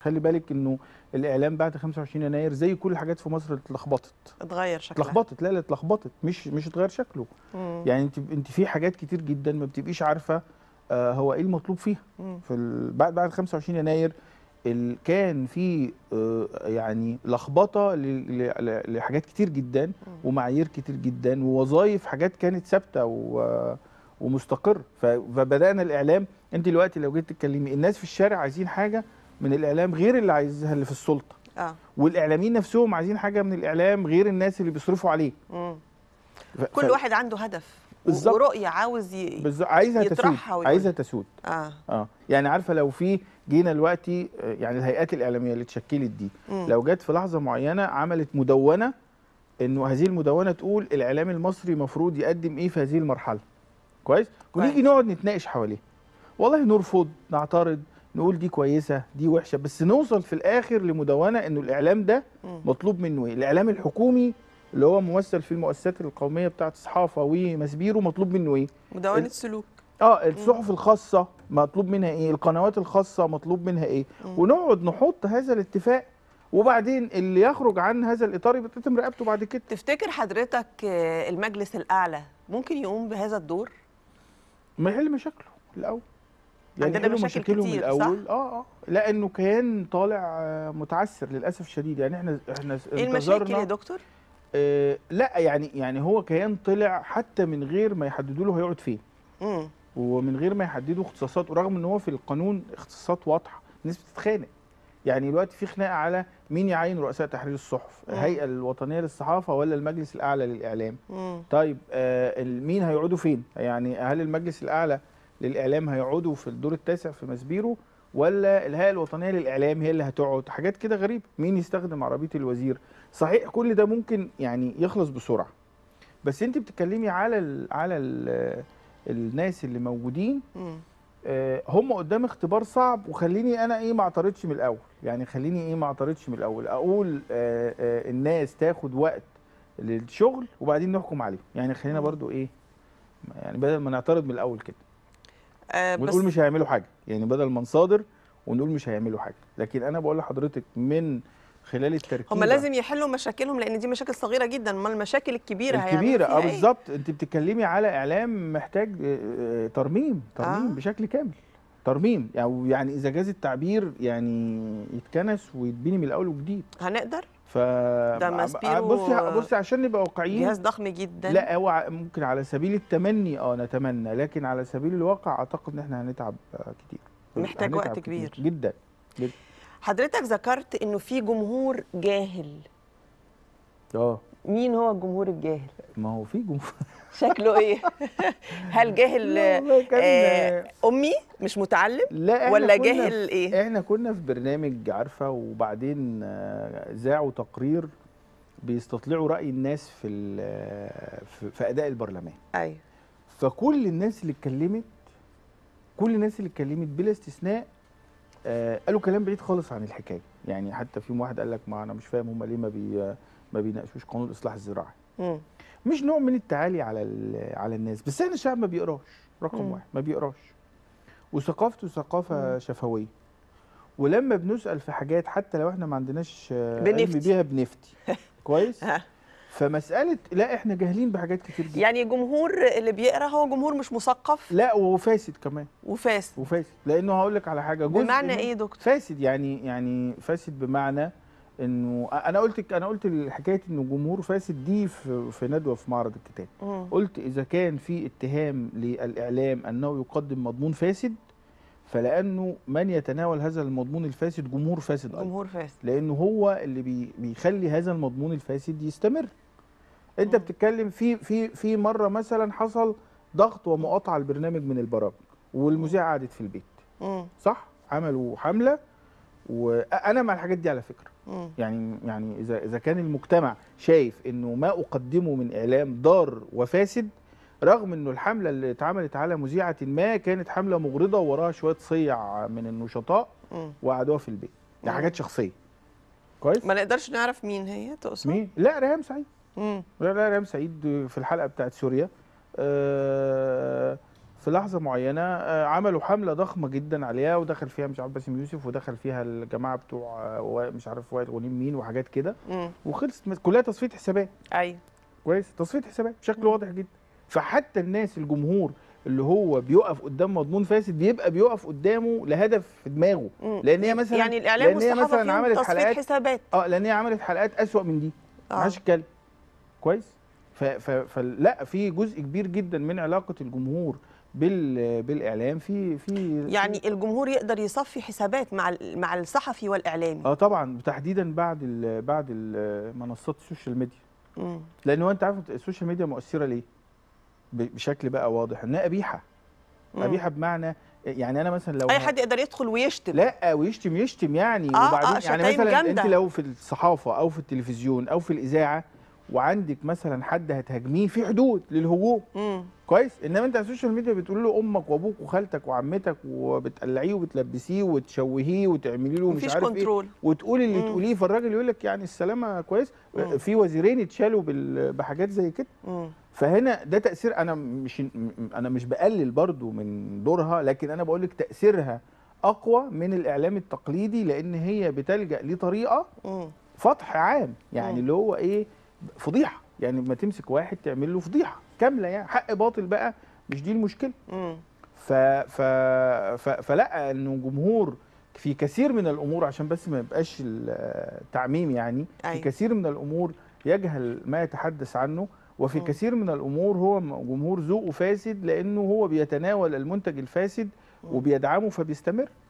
خلي بالك انه الاعلام بعد 25 يناير زي كل الحاجات في مصر اتلخبطت اتغير شكلها اتلخبطت لا لا اتلخبطت مش مش اتغير شكله مم. يعني انت انت في حاجات كتير جدا ما بتبقيش عارفه آه هو ايه المطلوب فيها مم. في ال... بعد بعد 25 يناير ال... كان في آه يعني لخبطه ل... ل... لحاجات كتير جدا ومعايير كتير جدا ووظائف حاجات كانت ثابته و... ومستقر ف... فبدانا الاعلام انت دلوقتي لو جيت تتكلمي الناس في الشارع عايزين حاجه من الاعلام غير اللي عايزها اللي في السلطه اه والاعلاميين نفسهم عايزين حاجه من الاعلام غير الناس اللي بيصرفوا عليه مم. ف... كل ف... واحد عنده هدف و- بالظبط. ورؤيه عاوز ي... بالظبط عايزها تسود يطرحها ويقول. عايزها تسود اه اه يعني عارفه لو في جينا دلوقتي آه، يعني الهيئات الاعلاميه اللي اتشكلت دي مم. لو جت في لحظه معينه عملت مدونه انه هذه المدونه تقول الاعلام المصري المفروض يقدم ايه في هذه المرحله كويس ونيجي كويس. نقعد نتناقش حواليه والله نرفض نعترض نقول دي كويسه دي وحشه بس نوصل في الاخر لمدونه انه الاعلام ده مم. مطلوب منه ايه الاعلام الحكومي اللي هو ممثل في المؤسسات القوميه بتاعه الصحافه ومسبيره مطلوب منه ايه مدونه ال- سلوك اه الصحف الخاصه مطلوب منها ايه القنوات الخاصه مطلوب منها ايه مم. ونقعد نحط هذا الاتفاق وبعدين اللي يخرج عن هذا الاطار يبقى تتم رقبته بعد كده تفتكر حضرتك آه، المجلس الاعلى ممكن يقوم بهذا الدور ما يحل مشاكله الاول عندنا يحلوا مشاكل مشاكلهم كتير، الاول اه اه لانه كان طالع آه، متعثر للاسف الشديد يعني احنا احنا ايه المشاكل انتظرنا يا دكتور آه لا يعني يعني هو كيان طلع حتى من غير ما يحددوا له هيقعد فين مم. ومن غير ما يحددوا اختصاصات ورغم ان هو في القانون اختصاصات واضحه الناس بتتخانق يعني دلوقتي في خناقه على مين يعين رؤساء تحرير الصحف مم. الهيئه الوطنيه للصحافه ولا المجلس الاعلى للاعلام مم. طيب آه ال- مين هيقعدوا فين يعني هل المجلس الاعلى للاعلام هيقعدوا في الدور التاسع في مسبيرو ولا الهيئه الوطنيه للاعلام هي اللي هتقعد حاجات كده غريبه مين يستخدم عربيه الوزير صحيح كل ده ممكن يعني يخلص بسرعه بس انت بتتكلمي على ال على ال الناس اللي موجودين مم. آه، هم قدام اختبار صعب وخليني انا ايه ما اعترضش من الاول يعني خليني ايه ما اعترضش من الاول اقول آه، آه، الناس تاخد وقت للشغل وبعدين نحكم عليه يعني خلينا مم. برضو ايه يعني بدل ما نعترض من الاول كده آه بس ونقول مش هيعملوا حاجه يعني بدل ما نصادر ونقول مش هيعملوا حاجه لكن انا بقول لحضرتك من خلال التركيب هم لازم يحلوا مشاكلهم لان دي مشاكل صغيره جدا امال المشاكل الكبيره هيعملوا الكبيره فيها اه إيه؟ بالظبط انت بتتكلمي على اعلام محتاج آه، آه، ترميم ترميم آه. بشكل كامل ترميم او يعني اذا جاز التعبير يعني يتكنس ويتبني من الاول وجديد هنقدر ف ده ماسبيرو بصي بصي عشان نبقى واقعيين جهاز ضخم جدا لا هو ع- ممكن على سبيل التمني اه نتمنى لكن على سبيل الواقع اعتقد ان احنا هنتعب آه، كتير محتاج هنتعب وقت كتير كبير. جدا حضرتك ذكرت انه في جمهور جاهل اه مين هو الجمهور الجاهل ما هو في جمهور شكله ايه هل جاهل لا والله كان آه امي مش متعلم لا إحنا ولا كنا جاهل ايه احنا كنا في برنامج عارفه وبعدين آه، ذاعوا تقرير بيستطلعوا راي الناس في ال- في- في اداء البرلمان ايوه فكل الناس اللي اتكلمت كل الناس اللي اتكلمت بلا استثناء آه قالوا كلام بعيد خالص عن الحكايه يعني حتى في واحد قال لك ما انا مش فاهم هم ليه ما بي ما بيناقشوش قانون الاصلاح الزراعي مم. مش نوع من التعالي على ال- على الناس بس احنا الشعب ما بيقراش رقم مم. واحد ما بيقراش وثقافته ثقافه مم. شفويه ولما بنسال في حاجات حتى لو احنا ما عندناش آه، علم بنفتي. بيها بنفتي كويس ها. فمساله لا احنا جاهلين بحاجات كتير جدا يعني جمهور اللي بيقرا هو جمهور مش مثقف لا وفاسد كمان وفاسد وفاسد لانه هقول لك على حاجه جزء بمعنى من- ايه يا دكتور فاسد يعني يعني فاسد بمعنى انه انا قلت انا قلت حكايه انه جمهور فاسد دي في, في ندوه في معرض الكتاب مم. قلت اذا كان في اتهام للاعلام انه يقدم مضمون فاسد فلانه من يتناول هذا المضمون الفاسد جمهور فاسد ايضا جمهور فاسد لانه هو اللي بي بيخلي هذا المضمون الفاسد يستمر انت مم. بتتكلم في في في مره مثلا حصل ضغط ومقاطعه البرنامج من البرامج والمذيعه قعدت في البيت مم. صح عملوا حمله وانا مع الحاجات دي على فكره مم. يعني يعني اذا اذا كان المجتمع شايف انه ما اقدمه من اعلام ضار وفاسد رغم انه الحمله اللي اتعملت على مذيعه ما كانت حمله مغرضه وراها شويه صيع من النشطاء مم. وقعدوها في البيت دي مم. حاجات شخصيه كويس ما نقدرش نعرف مين هي تقصد مين لا ريهام سعيد مم. لا لا ريهام سعيد في الحلقه بتاعت سوريا آه في لحظه معينه آه، عملوا حمله ضخمه جدا عليها ودخل فيها مش عارف باسم يوسف ودخل فيها الجماعه بتوع آه، وا- مش عارف وائل غنيم مين وحاجات كده مم. وخلصت مس- كلها تصفيه حسابات ايوه كويس تصفيه حسابات بشكل مم. واضح جدا فحتى الناس الجمهور اللي هو بيقف قدام مضمون فاسد بيبقى بيقف قدامه لهدف في دماغه مم. لان هي مثلا يعني الاعلام لان هي والصحافه مثلا فيهم عملت تصفيه حلقات حسابات اه لان هي عملت حلقات اسوأ من دي ما آه. حدش اتكلم كويس ف- ف- فلا في جزء كبير جدا من علاقه الجمهور بال بالاعلام في في يعني الجمهور يقدر يصفي حسابات مع ال- مع الصحفي والاعلامي اه طبعا تحديدا بعد ال بعد ال منصات السوشيال ميديا مم. لان هو انت عارف السوشيال ميديا مؤثره ليه ب- بشكل بقى واضح انها قبيحه مم. قبيحه بمعنى يعني انا مثلا لو اي ه- حد يقدر يدخل ويشتم لا ويشتم يشتم يعني آه، آه، وبعدين يعني شتايم مثلا جامدة. انت لو في الصحافه او في التلفزيون او في الاذاعه وعندك مثلا حد هتهاجميه في حدود للهجوم مم. كويس انما انت على السوشيال ميديا بتقول له امك وابوك وخالتك وعمتك وبتقلعيه وبتلبسيه وتشوهيه وتعملي له مش مفيش عارف ايه كنترول وتقولي اللي مم. تقوليه فالراجل يقول لك يعني السلامه كويس مم. في وزيرين اتشالوا بال- بحاجات زي كده مم. فهنا ده تاثير انا مش م- انا مش بقلل برضو من دورها لكن انا بقول لك تاثيرها اقوى من الاعلام التقليدي لان هي بتلجا لطريقه مم. فضح عام يعني مم. اللي هو ايه فضيحه يعني ما تمسك واحد تعمل له فضيحه كامله يعني حق باطل بقى مش دي المشكله مم. ف ف ف فلا انه جمهور في كثير من الامور عشان بس ما يبقاش التعميم يعني في أيوة. كثير من الامور يجهل ما يتحدث عنه وفي مم. كثير من الامور هو م- جمهور ذوقه فاسد لانه هو بيتناول المنتج الفاسد مم. وبيدعمه فبيستمر